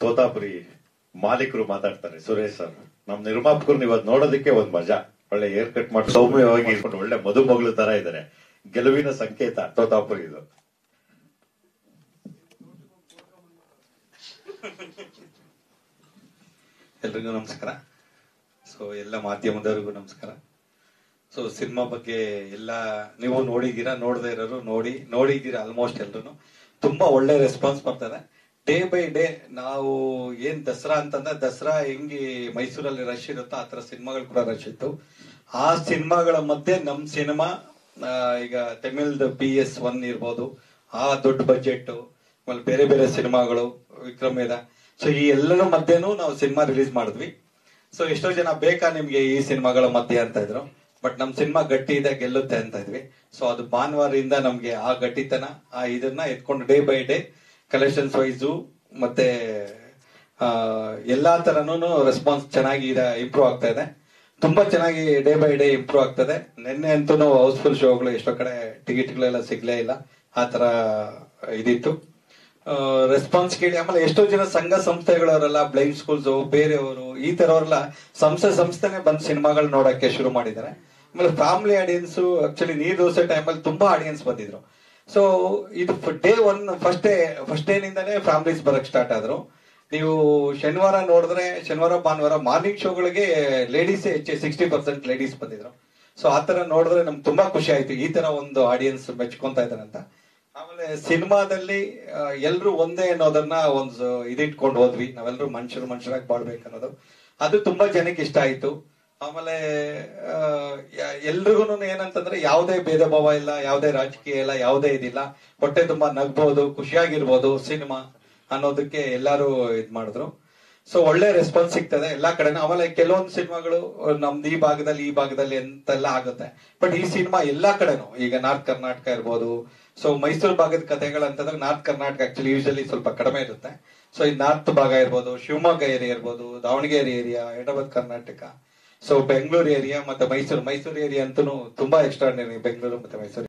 ತೋತಾಪುರಿ ಮಾಲೀಕರು ಮಾತಾಡ್ತಾರೆ ಸುರೇಶ್ ಸರ್ ನಮ್ ನಿರ್ಮಾಪಕರು ಇವತ್ತು ನೋಡೋದಕ್ಕೆ ಒಂದ್ ಮಜಾ ಒಳ್ಳೆ ಏರ್ ಕಟ್ ಮಾಡಿ ಸೌಮ್ಯವಾಗಿ ಇಟ್ಕೊಂಡು ಒಳ್ಳೆ ಮದುಮಗಳು ತರ ಇದ್ದಾರೆ ಗೆಲುವಿನ ಸಂಕೇತ ತೋತಾಪುರಿ ಇದು ಎಲ್ರಿಗೂ ನಮಸ್ಕಾರ ಸೊ ಎಲ್ಲ ಮಾಧ್ಯಮದವರಿಗೂ ನಮಸ್ಕಾರ ಸೊ ಸಿನಿಮಾ ಬಗ್ಗೆ ಎಲ್ಲ ನೀವು ನೋಡಿದ್ದೀರಾ ನೋಡದೇ ಇರೋರು ನೋಡಿ ನೋಡಿದ್ದೀರಾ ಆಲ್ಮೋಸ್ಟ್ ಎಲ್ರು ತುಂಬಾ ಒಳ್ಳೆ ರೆಸ್ಪಾನ್ಸ್ ಬರ್ತದೆ ಡೇ ಬೈ ಡೇ ನಾವು ಏನ್ ದಸರಾ ಅಂತಂದ್ರೆ ದಸರಾ ಹೆಂಗೆ ಮೈಸೂರಲ್ಲಿ ರಶ್ ಇರುತ್ತೋ ಆ ತರ ಸಿನಿಮಾಗಳು ಕೂಡ ರಶ್ ಇತ್ತು ಆ ಸಿನಿಮಾಗಳ ಮಧ್ಯೆ ನಮ್ ಸಿನಿಮಾ ಈಗ ತಮಿಳ್ದು ಪಿ ಎಸ್ ಒನ್ ಇರ್ಬೋದು ಆ ದೊಡ್ಡ ಬಜೆಟ್ ಆಮೇಲೆ ಬೇರೆ ಬೇರೆ ಸಿನಿಮಾಗಳು ವಿಕ್ರಮ್ ವೇದ ಸೊ ಈ ಎಲ್ಲರ ಮಧ್ಯೆನೂ ನಾವು ಸಿನಿಮಾ ರಿಲೀಸ್ ಮಾಡಿದ್ವಿ ಸೊ ಎಷ್ಟೋ ಜನ ಬೇಕಾ ನಿಮ್ಗೆ ಈ ಸಿನಿಮಾಗಳ ಮಧ್ಯೆ ಅಂತ ಇದ್ರು ಬಟ್ ನಮ್ ಸಿನಿಮಾ ಗಟ್ಟಿ ಇದೆ ಗೆಲ್ಲುತ್ತೆ ಅಂತ ಇದ್ವಿ ಸೊ ಅದು ಭಾನುವಾರದಿಂದ ನಮ್ಗೆ ಆ ಗಟ್ಟಿತನ ಆ ಇದನ್ನ ಎತ್ಕೊಂಡು day by day collections wise ಮತ್ತೆ ಆ, ಎಲ್ಲಾ ತರನು ರೆಸ್ಪಾನ್ಸ್ ಚೆನ್ನಾಗಿ ಇಂಪ್ರೂವ್ ಆಗ್ತಾ ಇದೆ ತುಂಬಾ ಚೆನ್ನಾಗಿ ಡೇ ಬೈ ಡೇ ಇಂಪ್ರೂವ್ ಆಗ್ತದೆ ನಿನ್ನೆ ಅಂತೂ ಹೌಸ್ಫುಲ್ ಶೋಗಳು ಎಷ್ಟೋ ಕಡೆ ಟಿಕೆಟ್ಗಳೆಲ್ಲ ಸಿಗ್ಲೇ ಇಲ್ಲ ಆ ತರ ಇದಿತ್ತು ರೆಸ್ಪಾನ್ಸ್ ಕೇಳಿ ಆಮೇಲೆ ಎಷ್ಟೋ ಜನ ಸಂಘ ಸಂಸ್ಥೆಗಳವರೆಲ್ಲ ಬ್ಲೈಂಡ್ ಸ್ಕೂಲ್ಸ್ ಬೇರೆಯವರು ಈ ತರವರೆಲ್ಲ ಸಂಸ್ಥೆ ಸಂಸ್ಥೆನೆ ಬಂದ್ ಸಿನಿಮಾಗಳು ನೋಡಕ್ಕೆ ಶುರು ಮಾಡಿದ್ದಾರೆ ಆಮೇಲೆ ಫ್ಯಾಮಿಲಿ ಆಡಿಯನ್ಸ್ ಆಕ್ಚುಲಿ ನೀರ್ ದೋಸೆ ಟೈಮಲ್ಲಿ ತುಂಬಾ ಆಡಿಯನ್ಸ್ ಬಂದಿದ್ರು ಸೊ ಇದು day one first day first day ನಿಂದಾನೇ ಫ್ಯಾಮಿಲೀಸ್ ಬರಕ್ ಸ್ಟಾರ್ಟ್ ಆದ್ರು ನೀವು ಶನಿವಾರ ನೋಡಿದ್ರೆ ಶನಿವಾರ ಭಾನುವಾರ ಮಾರ್ನಿಂಗ್ ಶೋಗಳಿಗೆ ಲೇಡೀಸ್ ಹೆಚ್ಚು ಸಿಕ್ಸ್ಟಿ ಪರ್ಸೆಂಟ್ ಲೇಡೀಸ್ ಬಂದಿದ್ರು ಸೊ ಆ ತರ ನೋಡಿದ್ರೆ ನಮ್ಗೆ ತುಂಬಾ ಖುಷಿ ಆಯ್ತು ಈ ತರ ಒಂದು ಆಡಿಯನ್ಸ್ ಮೆಚ್ಕೊಂತಾ ಇದಾರೆ ಅಂತ ಆಮೇಲೆ ಸಿನಿಮಾದಲ್ಲಿ ಎಲ್ರು ಒಂದೇ ಅನ್ನೋದನ್ನ ಒಂದು ಇದಿಟ್ಕೊಂಡು ಹೋದ್ವಿ ನಾವೆಲ್ಲರೂ ಮನುಷ್ಯರು ಮನುಷ್ಯರಾಗಿ ಬಾಳ್ಬೇಕು ಅನ್ನೋದು ಅದು ತುಂಬಾ ಜನಕ್ಕೆ ಇಷ್ಟ ಆಯ್ತು ಆಮೇಲೆ ಎಲ್ರಿಗೂ ಏನಂತಂದ್ರೆ ಯಾವುದೇ ಭೇದ ಭಾವ ಇಲ್ಲ ಯಾವುದೇ ರಾಜಕೀಯ ಇಲ್ಲ ಯಾವುದೇ ಇದಿಲ್ಲ ಹೊಟ್ಟೆ ತುಂಬಾ ನಗ್ಬೋದು ಖುಷಿಯಾಗಿರ್ಬೋದು ಸಿನಿಮಾ ಅನ್ನೋದಕ್ಕೆ ಎಲ್ಲಾರು ಇದ್ ಮಾಡಿದ್ರು ಸೊ ಒಳ್ಳೆ ರೆಸ್ಪಾನ್ಸ್ ಸಿಗ್ತದೆ ಎಲ್ಲಾ ಕಡೆನೂ ಆಮೇಲೆ ಕೆಲವೊಂದು ಸಿನಿಮಾಗಳು ನಮ್ದು ಈ ಭಾಗದಲ್ಲಿ ಈ ಭಾಗದಲ್ಲಿ ಅಂತೆಲ್ಲ ಆಗುತ್ತೆ ಬಟ್ ಈ ಸಿನಿಮಾ ಎಲ್ಲಾ ಕಡೆನೂ ಈಗ ನಾರ್ತ್ ಕರ್ನಾಟಕ ಇರ್ಬೋದು ಸೊ ಮೈಸೂರು ಭಾಗದ ಕಥೆಗಳಂತಂದ್ರೆ ನಾರ್ತ್ ಕರ್ನಾಟಕ ಆಕ್ಚುಲಿ ಯೂಶಲಿ ಸ್ವಲ್ಪ ಕಡಿಮೆ ಇರುತ್ತೆ ಸೊ ಈ ನಾರ್ತ್ ಭಾಗ ಇರ್ಬೋದು ಶಿವಮೊಗ್ಗ ಏರಿಯಾ ಇರ್ಬೋದು Davanagere area Hyderabad Karnataka so Bengaluru area ಮತ್ತೆ ಮೈಸೂರು ಮೈಸೂರು ಏರಿಯಾ ಅಂತೂ ತುಂಬಾ ಎಕ್ಸ್ಟ್ರಾರ್ಡಿನರಿ ಬೆಂಗಳೂರು ಮತ್ತೆ ಮೈಸೂರು